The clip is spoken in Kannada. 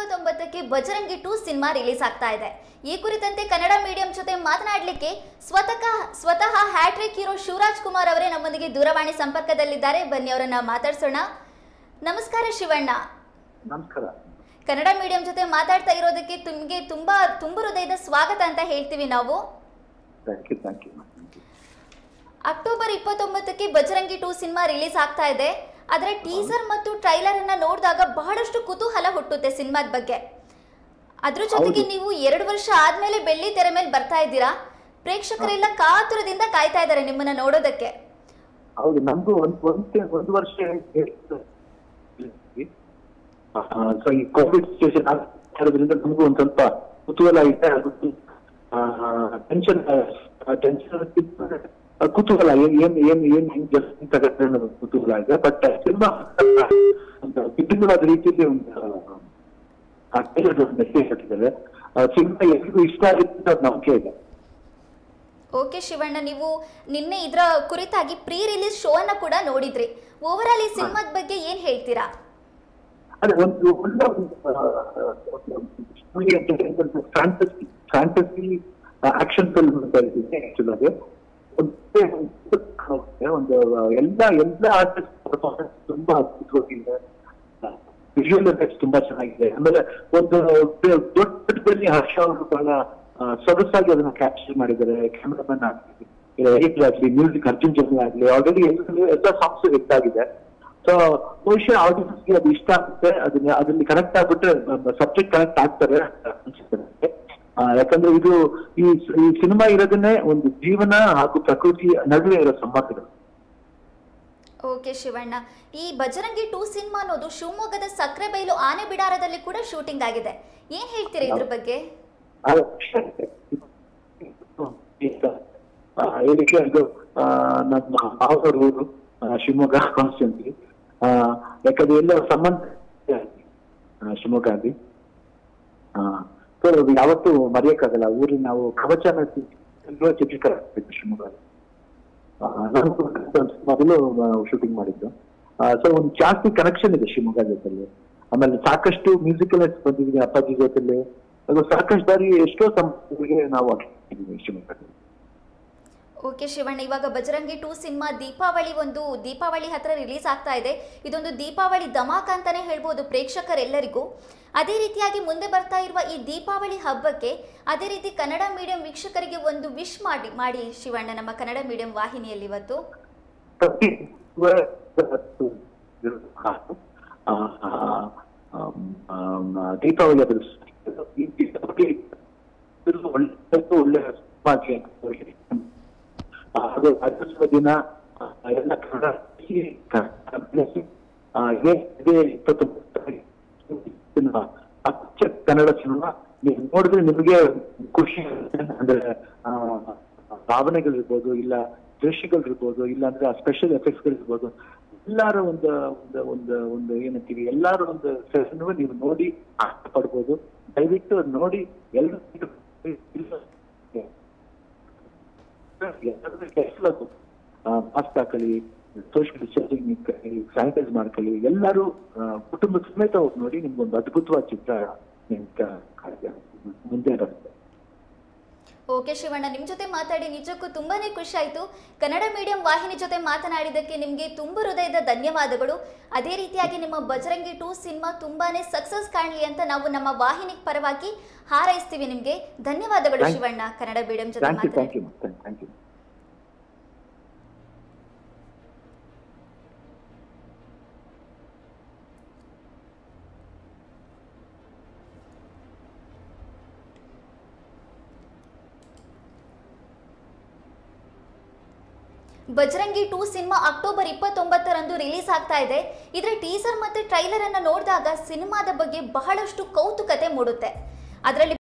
ಇಪ್ಪತ್ತೊಂಬತ್ತಕ್ಕೆ ಬಜರಂಗಿ ಟೂ ಸಿನಿಮಾ ರಿಲೀಸ್ ಆಗ್ತಾ ಇದೆ ಈ ಕುರಿತಂತೆ ಕನ್ನಡ ಮೀಡಿಯಂ ಜೊತೆ ಮಾತನಾಡಲಿಕ್ಕೆ ಸ್ವತಃ ಸ್ವತಃ ಹ್ಯಾಟ್ರಿಕ್ ಹೀರೋ ಶಿವರಾಜ್ ಕುಮಾರ್ ಅವರೇ ನಮ್ಮೊಂದಿಗೆ ದೂರವಾಣಿ ಸಂಪರ್ಕದಲ್ಲಿದ್ದಾರೆ ಬನ್ನಿ ಅವರನ್ನ ಮಾತಾಡ್ಸೋಣ ನಮಸ್ಕಾರ ಶಿವಣ್ಣ ನಮಸ್ಕಾರ ಕನ್ನಡ ಮೀಡಿಯಂ ಜೊತೆ ಮಾತಾಡ್ತಾ ಇರೋದಕ್ಕೆ ನಿಮಗೆ ತುಂಬಾ ತುಂಬ ಹೃದಯದ ಸ್ವಾಗತ ಅಂತ ಹೇಳ್ತೀವಿ ನಾವು thank you thank you October ಇಪ್ಪತ್ತೊಂಬತ್ತಕ್ಕೆ ಬಜರಂಗಿ ಟೂ ಸಿನಿಮಾ ರಿಲೀಸ್ ಆಗ್ತಾ ಇದೆ ಅದರ ಟೀಸರ್ ಮತ್ತು ಟ್ರೈಲರ್ ಅನ್ನ ನೋಡಿದಾಗ ಬಹಳಷ್ಟು ಕುತೂಹಲ ಹುಟ್ಟುತ್ತೆ ಸಿನಿಮಾದ ಬಗ್ಗೆ ಅದ್ರ ಜೊತೆಗೆ ಹೌದು. ನೀವು ಎರಡು ವರ್ಷ ಆದ್ಮೇಲೆ ಬೆಳ್ಳಿ ತೆರೆ ಮೇಲೆ ಬರ್ತಾ ಇದ್ದೀರಾ ಪ್ರೇಕ್ಷಕರೆಲ್ಲ ಕಾತುರದಿಂದ ಕಾಯ್ತಾ ಇದ್ದಾರೆ ನಿಮ್ಮನ್ನ ನೋಡೋದಕ್ಕೆ ಹೌದು ನಮ್ದು ಒಂದು ಒಂದು ಒಂದು ವರ್ಷ ಸೊ ಈ ಕೋವಿಡ್ ಸಿಚುವೇಶನ್ ಆಗಿರೋದ್ರಿಂದ ನಮಗೂ ಒಂದ್ ಸ್ವಲ್ಪ ಕುತೂಹಲ ಇದೆ ಟೆನ್ಷನ್ ಟೆನ್ಷನ್ ಕುತೂಹಲ ಏನ್ ಏನ್ ಏನ್ ಏನ್ ಹೆಂಗ್ ಜಸ್ಟ್ ತಗತ್ತೆ ಅನ್ನೋದು ಕುತೂಹಲ ಇದೆ ಬಟ್ ಸಿನಿಮಾ ಒಂದು ವಿಭಿನ್ನವಾದ ರೀತಿಯಲ್ಲಿ ಒಂದು ಮೆಸೇಜ್ ಕೊಟ್ಟಿದ್ದಾರೆ ಸಿನಿಮಾ ಎಲ್ರಿಗೂ ಇಷ್ಟ ಆಗುತ್ತೆ ಅಂತ ನಂಬಿಕೆ ಇದೆ ಓಕೆ ಶಿವಣ್ಣ ನೀವು ನಿನ್ನೆ ಇದರ ಕುರಿತಾಗಿ ಪ್ರೀ ರಿಲೀಸ್ ಶೋ ಅನ್ನ ಕೂಡ ನೋಡಿದ್ರಿ ಓವರ್ ಆಲ್ ಈ ಸಿನಿಮಾದ ಬಗ್ಗೆ ಏನ್ ಹೇಳ್ತೀರಾ ಅದೇ ಒಂದು ಒಳ್ಳೆ ಒಂದು ಫ್ಯಾಂಟಸಿ ಫ್ಯಾಂಟಸಿ ಆಕ್ಷನ್ ಫಿಲ್ಮ್ ಅಂತ ಹೇಳ್ತೀನಿ ಆಕ್ಚುಲ್ ಅದು ಒಂದು ಒಂದು ಎಲ್ಲ ಎಲ್ಲ ಆರ್ಟಿಸ್ಟ್ ಪರ್ಫಾರ್ಮೆನ್ಸ್ ತುಂಬಾ ಅದ್ಭುತವಾಗಿದೆ ವಿಜುವಲ್ ಎಫೆಕ್ಟ್ಸ್ ತುಂಬಾ ಚೆನ್ನಾಗಿದೆ ಆಮೇಲೆ ಒಂದು ದೊಡ್ಡದಲ್ಲಿ ಹರ್ಷ ಅವರು ಬಹಳ ಆ, ಸೊಗಸಾಗಿ ಅದನ್ನ ಕ್ಯಾಪ್ಚರ್ ಮಾಡಿದ್ದಾರೆ ಕ್ಯಾಮ್ರಾಮನ್ ಆಗಲಿ ಎಡಿಟ್ ಆಗಲಿ ಮ್ಯೂಸಿಕ್ ಅರ್ಜುನ್ ಜನ್ಯ ಆಗಲಿ ಆಲ್ರೆಡಿ ಎಲ್ಲ ಎಲ್ಲ ಸಾಂಗ್ಸ್ ಹಿಟ್ ಆಗಿದೆ ಸೊ ಬಹುಶಃ ಆಡಿಯನ್ಸ್ಗೆ ಅದು ಇಷ್ಟ ಆಗುತ್ತೆ ಅದನ್ನ ಅದ್ರಲ್ಲಿ ಕನೆಕ್ಟ್ ಆಗ್ಬಿಟ್ರೆ ಸಬ್ಜೆಕ್ಟ್ ಕನೆಕ್ಟ್ ಆಗ್ತಾರೆ ಅಂತ ಅನ್ಸುತ್ತೆ ನನಗೆ ಆ, ಯಾಕಂದ್ರೆ ಇದು ಈ ಈ ಸಿನಿಮಾ ಇರೋದನ್ನೇ ಒಂದು ಜೀವನ ಹಾಗೂ ಪ್ರಕೃತಿ ನಡುವೆ ಇರೋ ಸಂಬಂಧಗಳು ಓಕೆ ಶಿವಣ್ಣ ಈ ಬಜರಂಗಿ ಟೂ ಸಿನಿಮಾ ಅನ್ನೋದು ಶಿವಮೊಗ್ಗದ ಸಕ್ರೆಬೈಲು ಆನೆ ಬಿಡಾರದಲ್ಲಿ ಕೂಡ ಶೂಟಿಂಗ್ ಆಗಿದೆ ಏನ್ ಹೇಳ್ತೀರಾ ಇದ್ರ ಬಗ್ಗೆ ಆ ವಿಷಯ ಇದೆ. ಈಗ, ಆ, ಏನಕ್ಕೆ ಅದು ಆ, ನಮ್ಮ ಮಾವನವ್ರ ಊರು ಆ, ಶಿವಮೊಗ್ಗ ಕಾನ್ಸ್ಟೆನ್ಸಿ ಯಾಕಂದ್ರೆ ಎಲ್ಲ ಸಂಬಂಧ ಇದೆ ಅಲ್ಲಿ, ಆ, ಶಿವಮೊಗ್ಗ ಅಲ್ಲಿ ಸೊ ಯಾವತ್ತೂ ಮರೆಯಕ್ಕಾಗಲ್ಲ ಊರಿನ ನಾವು ಕವಚನ ಚಿತ್ರೀಕರಣ ಆಗ್ಬೇಕು ಶಿವಮೊಗ್ಗ ಆ, ನಾನು ಕೂಡ ಮೊದಲು ಶೂಟಿಂಗ್ ಮಾಡಿದ್ದು ಸೊ ಒಂದು ಜಾಸ್ತಿ ಕನೆಕ್ಷನ್ ಇದೆ ಶಿವಮೊಗ್ಗ ಜೊತೆಲಿ ಆಮೇಲೆ ಸಾಕಷ್ಟು ಮ್ಯೂಸಿಕಲ್ ಬಂದಿದ್ದೀನಿ ಅಪ್ಪಾಜಿ ಜೊತೆಲಿ ಅದು ಸಾಕಷ್ಟು ಬಾರಿ ಎಷ್ಟೋ ಸಂಬಂಧಗಳಿಗೆ ನಾವು ಆಗಿದ್ದೀವಿ ಶಿವಮೊಗ್ಗದಲ್ಲಿ ಓಕೆ ಶಿವಣ್ಣ ಇವಾಗ ಬಜರಂಗಿ ಟೂ ಸಿನಿಮಾ ದೀಪಾವಳಿ ಒಂದು ದೀಪಾವಳಿ ಹತ್ರ ರಿಲೀಸ್ ಆಗ್ತಾ ಇದೆ ಇದೊಂದು ದೀಪಾವಳಿ ಧಮಾಕ ಅಂತಾನೆ ಹೇಳ್ಬೋದು ಪ್ರೇಕ್ಷಕರೆಲ್ಲರಿಗೂ ಅದೇ ರೀತಿಯಾಗಿ ಮುಂದೆ ಬರ್ತಾ ಇರುವ ಈ ದೀಪಾವಳಿ ಹಬ್ಬಕ್ಕೆ ಅದೇ ರೀತಿ ಕನ್ನಡ ಮೀಡಿಯಂ ವೀಕ್ಷಕರಿಗೆ ಒಂದು ವಿಶ್ ಮಾಡಿ ಮಾಡಿ ಶಿವಣ್ಣ ನಮ್ಮ ಕನ್ನಡ ಮೀಡಿಯಂ ವಾಹಿನಿಯಲ್ಲಿ ಇವತ್ತು ಪ್ರತಿ ಆ, ಆ, ಆಮ್, ಆಮ್, ದೀಪಾವಳಿ ಅದು ಈ ದೀಪಾವಳಿ ಇದು ಒಳ್ಳೆ ಒಳ್ಳೆ ಸಿನಿಮಾಗೆ ಆ, ಅದು ರಾಜ್ಯೋತ್ಸವ ದಿನ ಆ, ಎಲ್ಲ ಕನ್ನಡ ಆ, ಇದೇ ಇದೇ ಇಪ್ಪತ್ತೊಂಬತ್ತು ಸಿನಿಮಾ ಅಚ್ಚ ಕನ್ನಡ ಸಿನಿಮಾ ನೀವು ನೋಡಿದ್ರೆ ನಿಮಗೆ ಖುಷಿ ಆಗುತ್ತೆ ಅಂದ್ರೆ ಆ, ಭಾವನೆಗಳಿರ್ಬೋದು ಇಲ್ಲ ದೃಶ್ಯಗಳಿರ್ಬೋದು ಇಲ್ಲ ಅಂದ್ರೆ ಆ ಸ್ಪೆಷಲ್ ಎಫೆಕ್ಟ್ಸ್ಗಳಿರ್ಬೋದು ಎಲ್ಲಾರ ಒಂದು ಒಂದು ಒಂದು ಒಂದು ಏನಂತೀವಿ ಎಲ್ಲಾರ ಒಂದು ಸೆಷನ್ ನೀವು ನೋಡಿ ಆಟ ಪಡ್ಬೋದು ದಯವಿಟ್ಟು ಅದ್ ನೋಡಿ ಎಲ್ಲರೂ ಮಾಸ್ಕ್ ಹಾಕೊಳ್ಳಿ ಸೋಷಿಯಲ್ ಡಿಸ್ಟೆನ್ಸಿಂಗ್ ಸ್ಯಾನಿಟೈಸ್ ಮಾಡ್ಕೊಳ್ಳಿ ಎಲ್ಲರೂ ಆ, ಕುಟುಂಬ ಸಮೇತ ಹೋಗಿ ನೋಡಿ ನಿಮ್ಗೊಂದು ಅದ್ಭುತವಾದ ಚಿತ್ರ ನಿಮ್ಗೆ ಕಾಣ್ತೆ. ಮುಂದೆ ಬರುತ್ತೆ ಓಕೆ ಶಿವಣ್ಣ ನಿಮ್ಮ ಜೊತೆ ಮಾತಾಡಿ ನಿಜಕ್ಕೂ ತುಂಬಾನೇ ಖುಷಿ ಆಯಿತು ಕನ್ನಡ ಮೀಡಿಯಂ ವಾಹಿನಿ ಜೊತೆ ಮಾತನಾಡಿದ್ದಕ್ಕೆ ನಿಮಗೆ ತುಂಬ ಹೃದಯದ ಧನ್ಯವಾದಗಳು ಅದೇ ರೀತಿಯಾಗಿ ನಿಮ್ಮ ಬಜರಂಗಿ ಟೂ ಸಿನಿಮಾ ತುಂಬಾನೇ ಸಕ್ಸಸ್ ಕಾಣಲಿ ಅಂತ ನಾವು ನಮ್ಮ ವಾಹಿನಿ ಪರವಾಗಿ ಹಾರೈಸ್ತೀವಿ ನಿಮಗೆ ಧನ್ಯವಾದಗಳು Thank- ಶಿವಣ್ಣ ಕನ್ನಡ ಮೀಡಿಯಂ ಜೊತೆ ಥ್ಯಾಂಕ್ ಯು ಥ್ಯಾಂಕ್ ಮಾತಾಡಿ you thank you Bajrangi two cinema October ಇಪ್ಪತ್ತೊಂಬತ್ತರಂದು ರಿಲೀಸ್ ಆಗ್ತಾ ಇದೆ ಇದರ ಟೀಸರ್ ಮತ್ತು ಟ್ರೈಲರ್ ಅನ್ನ ನೋಡಿದಾಗ ಸಿನಿಮಾದ ಬಗ್ಗೆ ಬಹಳಷ್ಟು ಕೌತುಕತೆ ಮೂಡುತ್ತೆ ಅದರಲ್ಲಿ